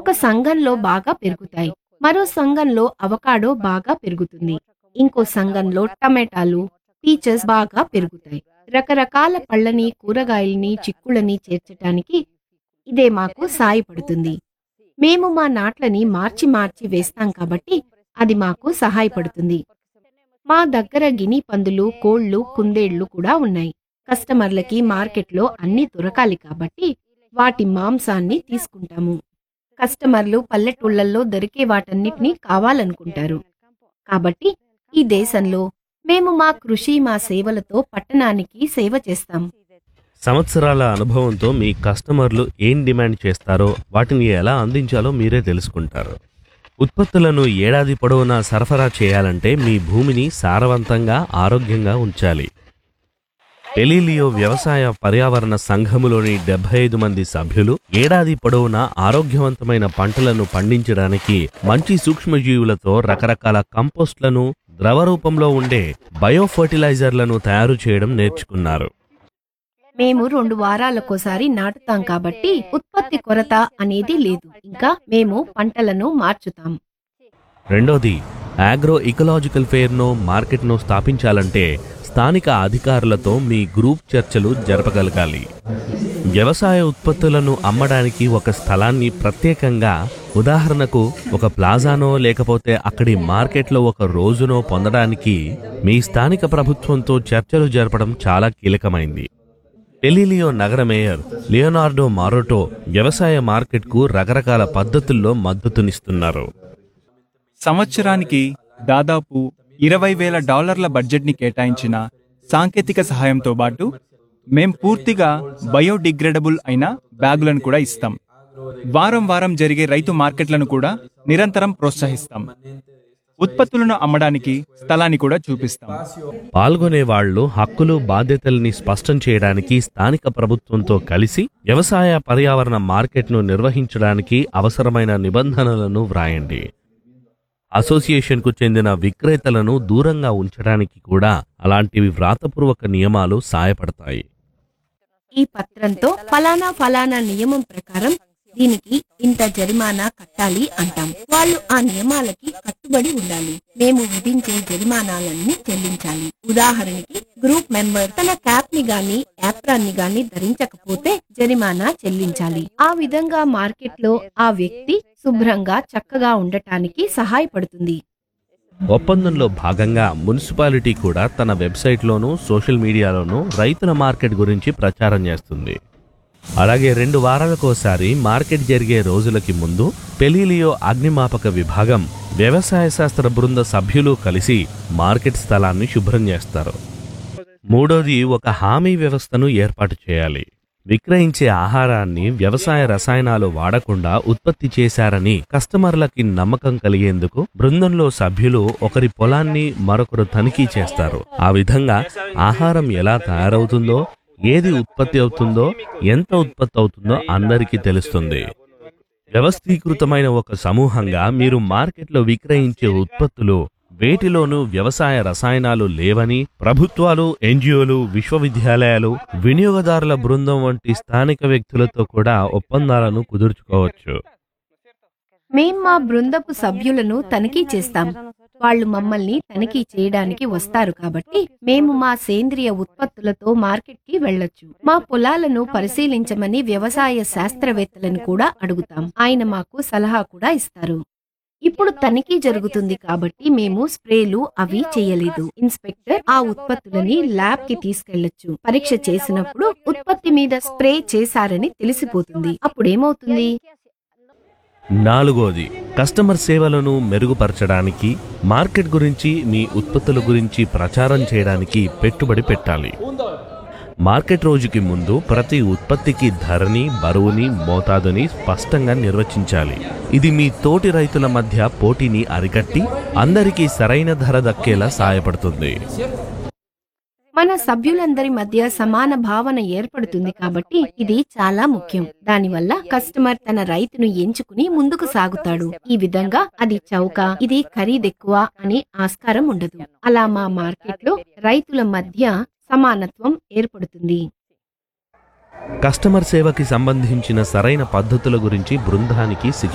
ఒక సంఘంలో బాగా పెరుగుతాయి మరో సంఘంలో అవకాడో బాగా పెరుగుతుంది ఇంకో సంఘంలో టమాటాలు పీచస్ బాగా పెరుగుతాయి రకరకాల పళ్ళని కూరగాయల్ని చిక్కుళ్ళని చేర్చటానికి ఇదే మాకు సాయపడుతుంది మేము మా నాట్లని మార్చి మార్చి వేస్తాం కాబట్టి అది మాకు సహాయపడుతుంది మా దగ్గర గిని పందులు కోళ్లు కుందేళ్లు కూడా ఉన్నాయి కస్టమర్లకి మార్కెట్లో అన్ని దొరకాలి కాబట్టి వాటి మాంసాన్ని తీసుకుంటాము కస్టమర్లు పల్లెటూళ్ళల్లో దొరికే వాటన్నిటినీ కావాలనుకుంటారు కాబట్టి ఈ దేశంలో మేము మా కృషి మా సేవలతో పట్టణానికి సేవ చేస్తాం సంవత్సరాల అనుభవంతో మీ కస్టమర్లు ఏం డిమాండ్ చేస్తారో వాటిని ఎలా అందించాలో మీరే తెలుసుకుంటారు ఉత్పత్తులను ఏడాది పొడవునా సరఫరా చేయాలంటే మీ భూమిని సారవంతంగా ఆరోగ్యంగా ఉంచాలి పెలీలియో వ్యవసాయ పర్యావరణ సంఘములోని డెబ్బై ఐదు మంది సభ్యులు ఏడాది పొడవునా ఆరోగ్యవంతమైన పంటలను పండించడానికి మంచి సూక్ష్మజీవులతో రకరకాల కంపోస్ట్లను ద్రవ రూపంలో ఉండే బయోఫర్టిలైజర్లను తయారు చేయడం నేర్చుకున్నారు మేము రెండు వారాలకోసారి నాటుతాం కాబట్టి ఉత్పత్తి కొరత అనేది లేదు ఇంకా మేము పంటలను మార్చుతాం రెండోది ఆగ్రో ఇకలాజికల్ ఫేర్ను మార్కెట్ను స్థాపించాలంటే స్థానిక అధికారులతో మీ గ్రూప్ చర్చలు జరపగలగాలి వ్యవసాయ ఉత్పత్తులను అమ్మడానికి ఒక స్థలాన్ని ప్రత్యేకంగా ఉదాహరణకు ఒక ప్లాజానో లేకపోతే అక్కడి మార్కెట్లో ఒక రోజునో పొందడానికి మీ స్థానిక ప్రభుత్వంతో చర్చలు జరపడం చాలా కీలకమైంది పెలిలియో నగర మేయర్ లియోనార్డో మారోటో వ్యవసాయ మార్కెట్కు రకరకాల పద్ధతుల్లో మద్దతునిస్తున్నారు సంవత్సరానికి దాదాపు ఇరవై వేల డాలర్ల బడ్జెట్ని కేటాయించిన సాంకేతిక సహాయంతో పాటు మేం పూర్తిగా బయోడిగ్రేడబుల్ అయిన బ్యాగులను కూడా ఇస్తాం వారం వారం జరిగే రైతు మార్కెట్లను కూడా నిరంతరం ప్రోత్సహిస్తాం ఉత్పత్తులను అమ్మడానికి స్థలాన్ని కూడా చూపిస్తాం పాల్గొనే వాళ్ళు హక్కులు బాధ్యతల్ని స్పష్టం చేయడానికి స్థానిక ప్రభుత్వంతో కలిసి వ్యవసాయ పర్యావరణ మార్కెట్ను నిర్వహించడానికి అవసరమైన నిబంధనలను వ్రాయండి అసోసియేషన్కు చెందిన విక్రేతలను దూరంగా ఉంచడానికి కూడా అలాంటివి వ్రాతపూర్వక నియమాలు సాయపడతాయి ఈ పత్రంతో ఫలానా ఫలానా నియమం ప్రకారం దీనికి ఇంత జరిమానా కట్టాలి అంటాం వాళ్ళు ఆ నియమాలకి కట్టుబడి ఉండాలి మేము విధించే జరిమానాలన్నీ చెల్లించాలి ఉదాహరణకి గ్రూప్ మెంబర్ తన క్యాప్ ని గాని యాప్రాన్ ని గాని ధరించకపోతే జరిమానా చెల్లించాలి ఆ విధంగా మార్కెట్ లో ఆ వ్యక్తి శుభ్రంగా చక్కగా ఉండటానికి సహాయపడుతుంది ఒప్పందంలో భాగంగా మున్సిపాలిటీ కూడా తన వెబ్సైట్లోనూ సోషల్ మీడియాలోనూ రైతుల మార్కెట్ గురించి ప్రచారం చేస్తుంది అలాగే రెండు వారాలకోసారి మార్కెట్ జరిగే రోజులకి ముందు పెలీలియో అగ్నిమాపక విభాగం వ్యవసాయ శాస్త్ర బృంద సభ్యులు కలిసి మార్కెట్ స్థలాన్ని శుభ్రం చేస్తారు మూడోది ఒక హామీ వ్యవస్థను ఏర్పాటు చేయాలి విక్రయించే ఆహారాన్ని వ్యవసాయ రసాయనాలు వాడకుండా ఉత్పత్తి చేశారని కస్టమర్లకి నమ్మకం కలిగేందుకు బృందంలో సభ్యులు ఒకరి పొలాన్ని మరొకరు తనిఖీ చేస్తారు ఆ విధంగా ఆహారం ఎలా తయారవుతుందో ఏది ఉత్పత్తి అవుతుందో ఎంత ఉత్పత్తి అవుతుందో అందరికీ తెలుస్తుంది వ్యవస్థీకృతమైన ఒక సమూహంగా మీరు మార్కెట్లో విక్రయించే ఉత్పత్తులు వేటిలోనూ వ్యవసాయ రసాయనాలు లేవని ప్రభుత్వాలు ఎన్జిఓలు విశ్వవిద్యాలయాలు వినియోగదారుల బృందం వంటి స్థానిక వ్యక్తులతో కూడా ఒప్పందాలను కుదుర్చుకోవచ్చు మేం మా బృందపు సభ్యులను తనిఖీ చేస్తాం వాళ్ళు మమ్మల్ని తనిఖీ చేయడానికి వస్తారు కాబట్టి మేము మా సేంద్రియ ఉత్పత్తులతో మార్కెట్ కి వెళ్ళొచ్చు మా పొలాలను పరిశీలించమని వ్యవసాయ శాస్త్రవేత్తలను కూడా అడుగుతాం ఆయన మాకు సలహా కూడా ఇస్తారు ఇప్పుడు తనిఖీ జరుగుతుంది కాబట్టి మేము స్ప్రేలు అవి చేయలేదు ఇన్స్పెక్టర్ ఆ ఉత్పత్తులని ల్యాబ్ కి తీసుకెళ్లొచ్చు పరీక్ష చేసినప్పుడు ఉత్పత్తి మీద స్ప్రే చేశారని తెలిసిపోతుంది అప్పుడేమవుతుంది నాలుగోది కస్టమర్ సేవలను మెరుగుపరచడానికి మార్కెట్ గురించి మీ ఉత్పత్తుల గురించి ప్రచారం చేయడానికి పెట్టుబడి పెట్టాలి మార్కెట్ రోజుకి ముందు ప్రతి ఉత్పత్తికి ధరని బరువుని మోతాదుని స్పష్టంగా నిర్వచించాలి ఇది మీ తోటి రైతుల మధ్య పోటీని అరికట్టి అందరికీ సరైన ధర దక్కేలా సాయపడుతుంది మన సభ్యులందరి మధ్య సమాన భావన ఏర్పడుతుంది కాబట్టి ఇది చాలా ముఖ్యం దానివల్ల కస్టమర్ తన రైతును ఎంచుకుని ముందుకు సాగుతాడు ఈ విధంగా అది చౌక ఇది ఖరీదెక్కువ అనే ఆస్కారం ఉండదు అలా మా మార్కెట్లో రైతుల మధ్య సమానత్వం ఏర్పడుతుంది కస్టమర్ సేవకి సంబంధించిన సరైన పద్ధతుల గురించి బృందానికి శిక్షణ